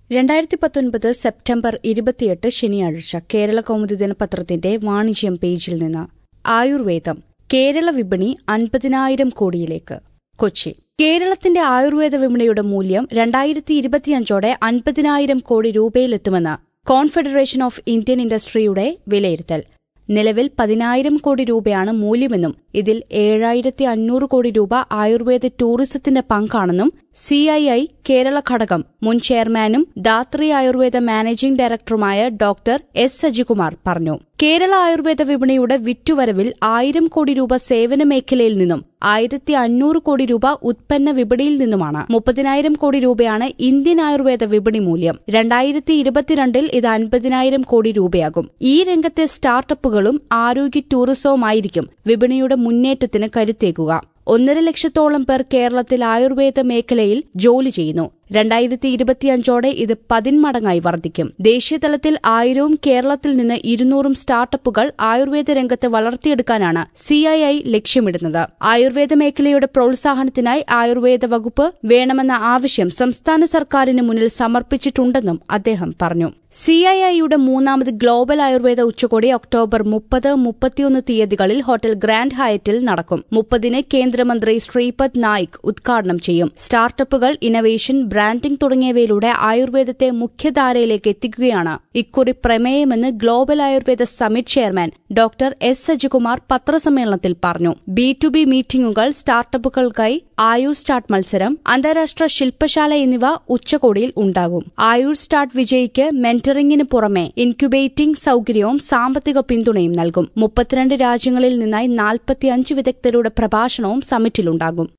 രണ്ടായിരത്തി പത്തൊൻപത് സെപ്റ്റംബർ ഇരുപത്തിയെട്ട് ശനിയാഴ്ച കേരള കൗമുദി ദിനപത്രത്തിന്റെ വാണിജ്യം പേജിൽ നിന്ന് ആയുർവേദം കേരള വിപണി അൻപതിനായിരം കോടിയിലേക്ക് കൊച്ചി കേരളത്തിന്റെ ആയുർവേദ വിപണിയുടെ മൂല്യം രണ്ടായിരത്തി ഇരുപത്തിയഞ്ചോടെ അൻപതിനായിരം കോടി രൂപയിലെത്തുമെന്ന് കോൺഫെഡറേഷൻ ഓഫ് ഇന്ത്യൻ ഇൻഡസ്ട്രിയുടെ വിലയിരുത്തൽ നിലവിൽ പതിനായിരം കോടി രൂപയാണ് മൂല്യമെന്നും ഇതിൽ ഏഴായിരത്തി അഞ്ഞൂറ് കോടി രൂപ ആയുർവേദ ടൂറിസത്തിന്റെ പങ്കാണെന്നും സിഐഐ കേരള ഘടകം മുൻ ചെയർമാനും ദാത്രി ആയുർവേദ മാനേജിംഗ് ഡയറക്ടറുമായ ഡോക്ടർ എസ് സജികുമാർ പറഞ്ഞു കേരള ആയുർവേദ വിപണിയുടെ വിറ്റുവരവിൽ ആയിരം കോടി രൂപ സേവന മേഖലയിൽ നിന്നും ആയിരത്തി അഞ്ഞൂറ് കോടി രൂപ ഉത്പന്ന വിപണിയിൽ നിന്നുമാണ് മുപ്പതിനായിരം കോടി രൂപയാണ് ഇന്ത്യൻ ആയുർവേദ വിപണി മൂല്യം രണ്ടായിരത്തി ഇരുപത്തിരണ്ടിൽ ഇത് അൻപതിനായിരം കോടി രൂപയാകും ഈ രംഗത്തെ സ്റ്റാർട്ടപ്പുകളും ആരോഗ്യ ടൂറിസവുമായിരിക്കും വിപണിയുടെ മുന്നേറ്റത്തിന് കരുത്തേകുക ഒന്നര ലക്ഷത്തോളം പേർ കേരളത്തിൽ ആയുർവേദ മേഖലയിൽ ജോലി ചെയ്യുന്നു രണ്ടായിരത്തി ഇരുപത്തിയഞ്ചോടെ ഇത് പതിന്മടങ്ങായി വർദ്ധിക്കും ദേശീയതലത്തിൽ ആയിരവും കേരളത്തിൽ നിന്ന് ഇരുന്നൂറും സ്റ്റാർട്ടപ്പുകൾ ആയുർവേദ രംഗത്ത് വളർത്തിയെടുക്കാനാണ് സിഐഐ ലക്ഷ്യമിടുന്നത് ആയുർവേദ മേഖലയുടെ പ്രോത്സാഹനത്തിനായി ആയുർവേദ വകുപ്പ് വേണമെന്ന ആവശ്യം സംസ്ഥാന സർക്കാരിന് മുന്നിൽ സമർപ്പിച്ചിട്ടുണ്ടെന്നും അദ്ദേഹം പറഞ്ഞു സിഐഐയുടെ മൂന്നാമത് ഗ്ലോബൽ ആയുർവേദ ഉച്ചകോടി ഒക്ടോബർ മുപ്പത് മുപ്പത്തിയൊന്ന് തീയതികളിൽ ഹോട്ടൽ ഗ്രാൻഡ് ഹയറ്റിൽ നടക്കും മുപ്പതിന് കേന്ദ്രമന്ത്രി ശ്രീപദ് നായിക് ഉദ്ഘാടനം ചെയ്യും സ്റ്റാർട്ടപ്പുകൾ ഇന്നവേഷൻ ബ്രാൻഡിംഗ് തുടങ്ങിയവയിലൂടെ ആയുർവേദത്തെ മുഖ്യധാരയിലേക്ക് എത്തിക്കുകയാണ് ഇക്കുറി പ്രമേയമെന്ന് global Ayurveda summit chairman doctor S Sajikumar പത്രസമ്മേളനത്തിൽ പറഞ്ഞു ബി ടു ബി മീറ്റിംഗുകൾ സ്റ്റാർട്ടപ്പുകൾക്കായി ആയുർ സ്റ്റാർട്ട് മത്സരം അന്താരാഷ്ട്ര ശില്പശാല എന്നിവ ഉച്ചകോടിയിൽ ഉണ്ടാകും ആയുർ സ്റ്റാർട്ട് വിജയിക്ക് മെന്ററിംഗിന് പുറമെ ഇൻക്യുബേറ്റിംഗ് സൌകര്യവും സാമ്പത്തിക പിന്തുണയും നൽകും മുപ്പത്തിരണ്ട് രാജ്യങ്ങളിൽ നിന്നായി നാൽപ്പത്തിയഞ്ച് വിദഗ്ധരുടെ പ്രഭാഷണവും സമിറ്റിലുണ്ടാകും